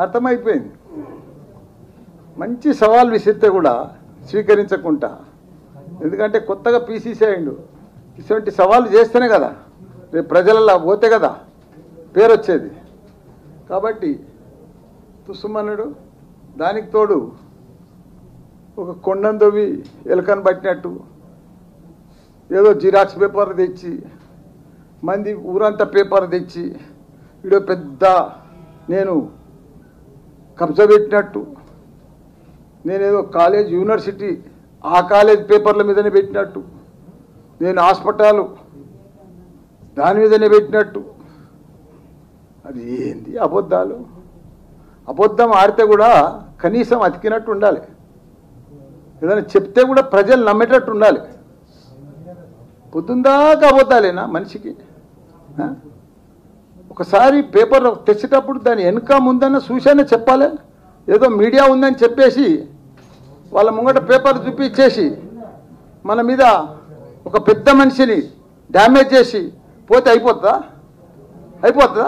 అర్థమైపోయింది మంచి సవాల్ విసిరితే కూడా స్వీకరించకుండా ఎందుకంటే కొత్తగా పీసీసీ అయిండు ఇటువంటి సవాళ్ళు చేస్తేనే కదా రేపు ప్రజలలో పోతే కదా పేరు వచ్చేది కాబట్టి తుస్సుమన్నాడు దానికి తోడు ఒక కొండను తవ్వి ఎలకను పట్టినట్టు ఏదో జిరాక్స్ పేపర్ తెచ్చి మంది ఊరంతా పేపర్ తెచ్చి వీడో పెద్ద నేను కబ్జా పెట్టినట్టు నేనేదో కాలేజ్ యూనివర్సిటీ ఆ కాలేజ్ పేపర్ల మీదనే పెట్టినట్టు నేను హాస్పిటల్ దాని మీదనే పెట్టినట్టు అది ఏంది అబద్ధాలు అబద్ధం ఆడితే కూడా కనీసం అతికినట్టు ఉండాలి ఏదైనా చెప్తే కూడా ప్రజలు నమ్మేటట్టు ఉండాలి పొద్దుందాకా అబద్ధాలేనా మనిషికి ఆ? ఒకసారి పేపర్ తెచ్చేటప్పుడు దాని వెనుక ముందన్న చూశానే చెప్పాలి ఏదో మీడియా ఉందని చెప్పేసి వాళ్ళ ముంగట పేపర్ చూపించేసి మన మీద ఒక పెద్ద మనిషిని డ్యామేజ్ చేసి పోతే అయిపోతుందా అయిపోతుందా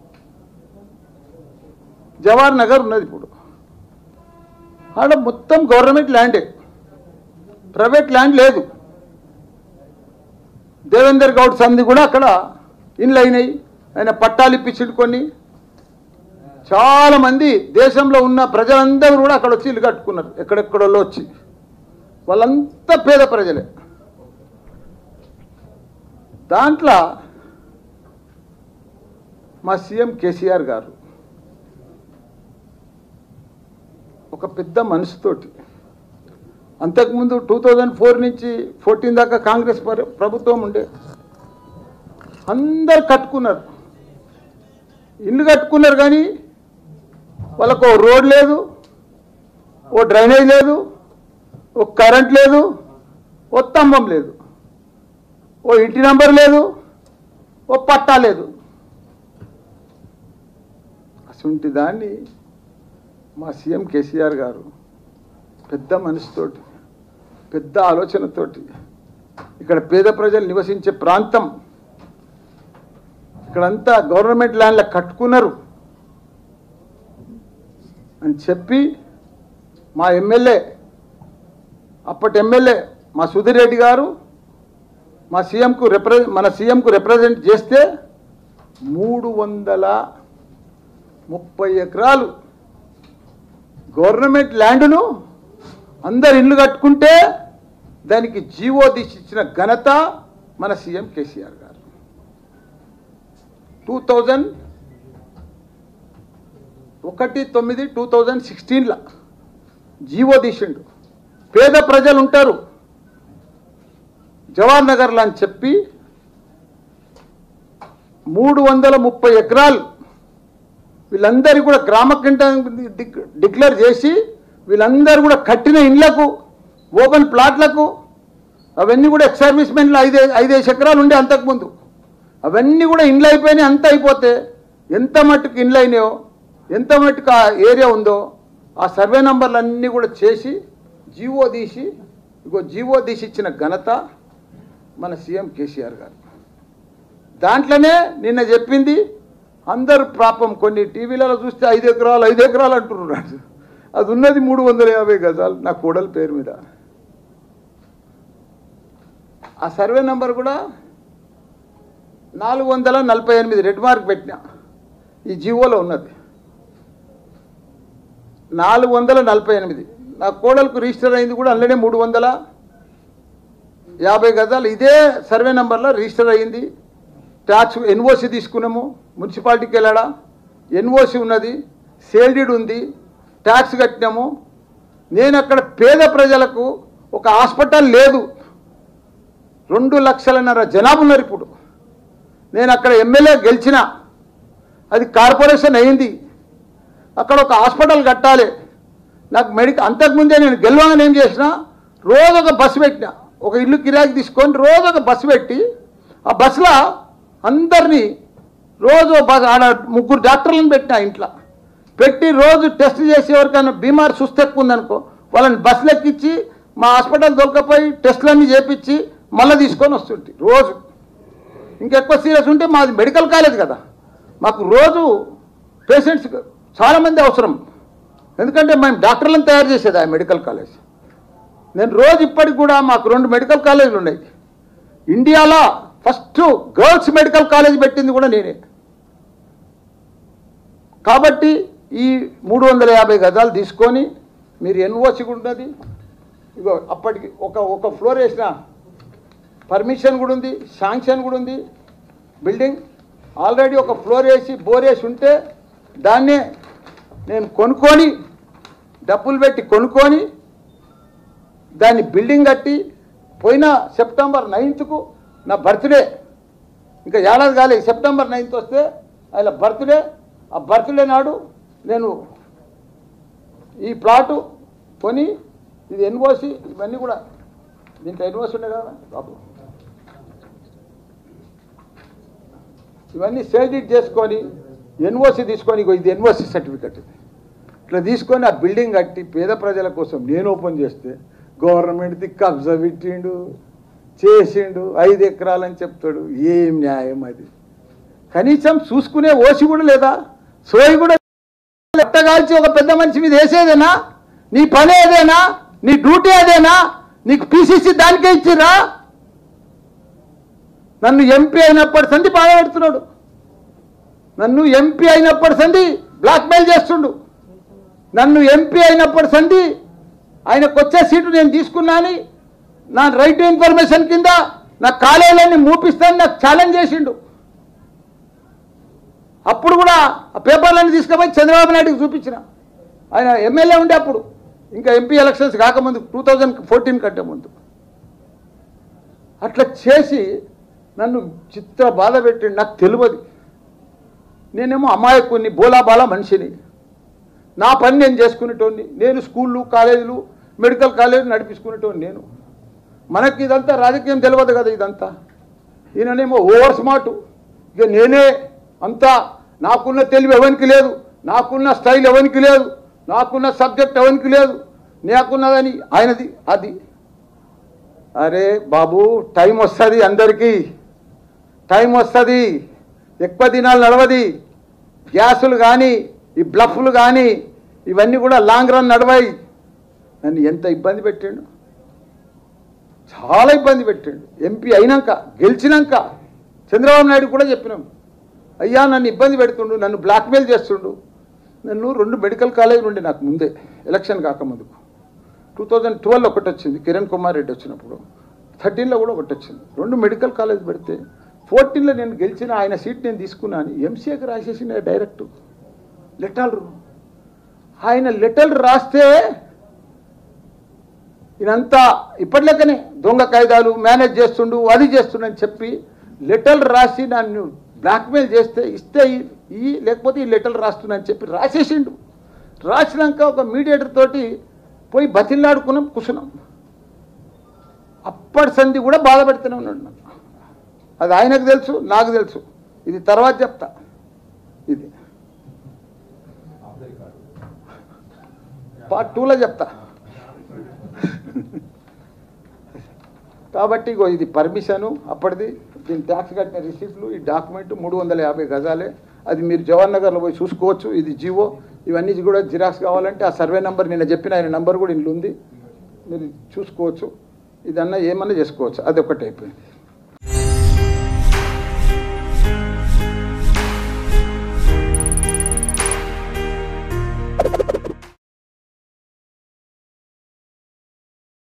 జవహర్ నగర్ ఉన్నది ఇప్పుడు ఆడ మొత్తం గవర్నమెంట్ ల్యాండే ప్రైవేట్ ల్యాండ్ లేదు దేవేందర్ గౌడ్ సంధి కూడా అక్కడ ఇన్లు అయినాయి ఆయన పట్టాలు ఇప్పించిండు కొన్ని చాలా మంది దేశంలో ఉన్న ప్రజలందరూ కూడా అక్కడ వచ్చి ఇల్లు కట్టుకున్నారు ఎక్కడెక్కడో వచ్చి వాళ్ళంతా పేద ప్రజలే దాంట్లో మా సీఎం కేసీఆర్ గారు ఒక పెద్ద మనసుతోటి అంతకుముందు టూ థౌజండ్ ఫోర్ నుంచి ఫోర్టీన్ దాకా కాంగ్రెస్ పరి- ప్రభుత్వం ఉండే అందరు కట్టుకున్నారు ఇల్లు కట్టుకున్నారు కానీ వాళ్ళకు ఓ రోడ్ లేదు ఓ డ్రైనేజ్ లేదు ఓ కరెంట్ లేదు ఓ స్తంభం లేదు ఓ ఇంటి నంబర్ లేదు ఓ పట్టా లేదు అటువంటి దాన్ని మా సీఎం కేసీఆర్ గారు పెద్ద మనసుతోటి పెద్ద ఆలోచనతోటి ఇక్కడ పేద ప్రజలు నివసించే ప్రాంతం ఇక్కడంతా గవర్నమెంట్ ల్యాండ్లో కట్టుకున్నారు అని చెప్పి మా ఎమ్మెల్యే అప్పటి ఎమ్మెల్యే మా సుధీర్ రెడ్డి గారు మా సీఎంకు రిప్రజె మన సీఎంకు రిప్రజెంట్ చేస్తే మూడు వందల ముప్పై ఎకరాలు గవర్నమెంట్ ల్యాండ్ను అందరు ఇల్లు కట్టుకుంటే దానికి జీవో తీసిచ్చిన ఘనత మన సీఎం కేసీఆర్ గారు టూ థౌజండ్ ఒకటి తొమ్మిది టూ థౌజండ్ సిక్స్టీన్లో జీవో తీసిండు పేద ప్రజలు ఉంటారు జవహర్ నగర్లో అని చెప్పి మూడు వందల ముప్పై ఎకరాలు వీళ్ళందరికీ కూడా గ్రామ కింట డిక్లేర్ చేసి వీళ్ళందరూ కూడా కట్టిన ఇండ్లకు ఓపెన్ ప్లాట్లకు అవన్నీ కూడా ఎక్స్ సర్వీస్మెన్లు ఐదే ఐదేసి ఎకరాలు ఉండే అంతకుముందు అవన్నీ కూడా ఇండ్లు అయిపోయినాయి అంత అయిపోతే ఎంత మట్టుకు ఇండ్లు అయినాయో ఎంత మట్టుకు ఆ ఏరియా ఉందో ఆ సర్వే నంబర్లు అన్నీ కూడా చేసి జీవో తీసి ఇగో జీవో తీసి ఇచ్చిన ఘనత మన సీఎం కేసీఆర్ గారు దాంట్లోనే నిన్న చెప్పింది అందరు పాపం కొన్ని టీవీలలో చూస్తే ఐదు ఎకరాలు ఐదు ఎకరాలు అంటున్నారు అది ఉన్నది మూడు వందల యాభై గజాలు నా కోడల పేరు మీద ఆ సర్వే నంబర్ కూడా నాలుగు వందల నలభై ఎనిమిది రెడ్ మార్క్ పెట్టిన ఈ జీవోలో ఉన్నది నాలుగు వందల నలభై ఎనిమిది నా కోడలకు రిజిస్టర్ అయింది కూడా అందులోనే మూడు వందల యాభై గజాలు ఇదే సర్వే నంబర్లో రిజిస్టర్ అయ్యింది ట్యాక్స్ ఎన్ఓసి తీసుకున్నాము మున్సిపాలిటీకి వెళ్ళాడా ఎన్ఓసి ఉన్నది సేల్డీడ్ ఉంది ట్యాక్స్ కట్టినాము నేను అక్కడ పేద ప్రజలకు ఒక హాస్పిటల్ లేదు రెండు లక్షలన్నర జనాభా ఉన్నారు ఇప్పుడు నేను అక్కడ ఎమ్మెల్యే గెలిచిన అది కార్పొరేషన్ అయింది అక్కడ ఒక హాస్పిటల్ కట్టాలి నాకు మెడికల్ అంతకుముందే నేను గెలవగానే ఏం చేసిన రోజు ఒక బస్సు పెట్టిన ఒక ఇల్లు కిరాయికి తీసుకొని రోజు ఒక బస్సు పెట్టి ఆ బస్సులో అందరినీ రోజు ఒక బస్ ఆడ ముగ్గురు డాక్టర్లను పెట్టిన ఆ ఇంట్లో పెట్టి రోజు టెస్ట్ చేసి ఎవరికైనా బీమార్ సుస్థ ఎక్కువ ఉందనుకో వాళ్ళని బస్సులు ఎక్కించి మా హాస్పిటల్ దొరకపోయి టెస్టులన్నీ చేపించి మళ్ళీ తీసుకొని వస్తుంటే రోజు ఇంకెక్కువ సీరియస్ ఉంటే మాది మెడికల్ కాలేజ్ కదా మాకు రోజు పేషెంట్స్ చాలామంది అవసరం ఎందుకంటే మేము డాక్టర్లను తయారు చేసేది ఆ మెడికల్ కాలేజ్ నేను రోజు ఇప్పటికి కూడా మాకు రెండు మెడికల్ కాలేజీలు ఉన్నాయి ఇండియాలో ఫస్ట్ గర్ల్స్ మెడికల్ కాలేజ్ పెట్టింది కూడా నేనే కాబట్టి ఈ మూడు వందల యాభై గజాలు తీసుకొని మీరు ఎన్ఓసి ఉన్నది ఇగో అప్పటికి ఒక ఒక ఫ్లోర్ వేసిన పర్మిషన్ కూడా ఉంది శాంక్షన్ కూడా ఉంది బిల్డింగ్ ఆల్రెడీ ఒక ఫ్లోర్ వేసి బోర్ వేసి ఉంటే దాన్నే నేను కొనుక్కొని డబ్బులు పెట్టి కొనుక్కొని దాన్ని బిల్డింగ్ కట్టి పోయిన సెప్టెంబర్ నైన్త్కు నా బర్త్డే ఇంకా ఏడాది కాలే సెప్టెంబర్ నైన్త్ వస్తే ఆయన బర్త్డే ఆ బర్త్డే నాడు నేను ఈ ప్లాటు కొని ఇది ఎన్ఓసి ఇవన్నీ కూడా దీంట్లో ఎన్ఓసి ఉండే కదా బాబు ఇవన్నీ సేల్ డీడ్ చేసుకొని ఎన్ఓసి తీసుకొని ఇగో ఇది ఎన్ఓసి సర్టిఫికెట్ ఇది ఇట్లా తీసుకొని ఆ బిల్డింగ్ కట్టి పేద ప్రజల కోసం నేను ఓపెన్ చేస్తే గవర్నమెంట్ది కబ్జా పెట్టిండు చేసిండు ఐదు ఎకరాలని చెప్తాడు ఏం న్యాయం అది కనీసం చూసుకునే ఓసి కూడా లేదా సోయి కూడా ఎట్టగాల్చి ఒక పెద్ద మనిషి మీద వేసేదేనా నీ పని ఏదేనా నీ డ్యూటీ అదేనా నీకు పీసీసీ దానికే ఇచ్చిరా నన్ను ఎంపీ అయినప్పటి సంది బాధ పెడుతున్నాడు నన్ను ఎంపీ అయినప్పటి సంది బ్లాక్మెయిల్ చేస్తుండు నన్ను ఎంపీ అయినప్పటి సంది ఆయనకు వచ్చే సీటు నేను తీసుకున్నాని నా రైట్ టు ఇన్ఫర్మేషన్ కింద నా కాలేజీలన్నీ మూపిస్తాను నాకు ఛాలెంజ్ చేసిండు అప్పుడు కూడా ఆ పేపర్లన్నీ తీసుకుపోయి చంద్రబాబు నాయుడుకి చూపించిన ఆయన ఎమ్మెల్యే ఉండే అప్పుడు ఇంకా ఎంపీ ఎలక్షన్స్ కాకముందు టూ థౌజండ్ ఫోర్టీన్ కంటే ముందు అట్లా చేసి నన్ను చిత్ర బాధ పెట్టి నాకు తెలియదు నేనేమో అమాయకుని బోలాబాలా మనిషిని నా పని నేను చేసుకునేటోడిని నేను స్కూళ్ళు కాలేజీలు మెడికల్ కాలేజీలు నడిపించుకునేటోడిని నేను మనకి ఇదంతా రాజకీయం తెలియదు కదా ఇదంతా ఈయననేమో ఓవర్ స్మార్ట్ ఇక నేనే అంతా నాకున్న తెలివి ఎవరికి లేదు నాకున్న స్టైల్ ఎవరికి లేదు నాకున్న సబ్జెక్ట్ ఎవరికి లేదు నాకున్నదని ఆయనది అది అరే బాబు టైం వస్తుంది అందరికీ టైం వస్తుంది ఎక్కువ దినాలు నడవది గ్యాసులు కానీ ఈ బ్లఫ్లు కానీ ఇవన్నీ కూడా లాంగ్ రన్ నడవాయి నన్ను ఎంత ఇబ్బంది పెట్టాడు చాలా ఇబ్బంది పెట్టాడు ఎంపీ అయినాక గెలిచినాక చంద్రబాబు నాయుడు కూడా చెప్పినాం అయ్యా నన్ను ఇబ్బంది పెడుతుండు నన్ను బ్లాక్మెయిల్ చేస్తుండు నన్ను రెండు మెడికల్ కాలేజీలు ఉండే నాకు ముందే ఎలక్షన్ కాకముందుకు టూ థౌజండ్ ట్వెల్వ్ ఒకటి వచ్చింది కిరణ్ కుమార్ రెడ్డి వచ్చినప్పుడు థర్టీన్లో కూడా ఒకటి వచ్చింది రెండు మెడికల్ కాలేజ్ పెడితే ఫోర్టీన్లో నేను గెలిచిన ఆయన సీట్ నేను తీసుకున్నాను ఎంసీఏకి రాసేసిన డైరెక్ట్ లెటర్లు ఆయన లెటర్లు రాస్తే ఈయనంతా ఇప్పటిలెక్కనే దొంగ కాయిదాలు మేనేజ్ చేస్తుండు అది చేస్తుండు అని చెప్పి లెటర్లు రాసి నన్ను బ్లాక్మెయిల్ చేస్తే ఇస్తే ఈ- ఈ లేకపోతే ఈ లెటర్లు రాస్తున్నా అని చెప్పి రాసేసిండు రాసినాక ఒక మీడియేటర్ తోటి పోయి బతిలాడుకున్నాం కూర్చున్నాం అప్పటి సంధి కూడా బాధ పెడుతూనే ఉన్నాడు నన్ను అది ఆయనకు తెలుసు నాకు తెలుసు ఇది తర్వాత చెప్తా ఇది పార్ట్ టూలో చెప్తా కాబట్టి ఇగో ఇది పర్మిషను అప్పటిది దీని ట్యాక్స్ కట్టిన రిసీప్ట్లు ఈ డాక్యుమెంట్ మూడు వందల యాభై గజాలే అది మీరు జవహర్ నగర్లో పోయి చూసుకోవచ్చు ఇది జివో ఇవన్నీ కూడా జిరాక్స్ కావాలంటే ఆ సర్వే నెంబర్ నిన్న చెప్పిన ఆయన నెంబర్ కూడా ఇంట్లో ఉంది మీరు చూసుకోవచ్చు ఇదన్నా ఏమన్నా చేసుకోవచ్చు అది ఒకటి అయిపోయింది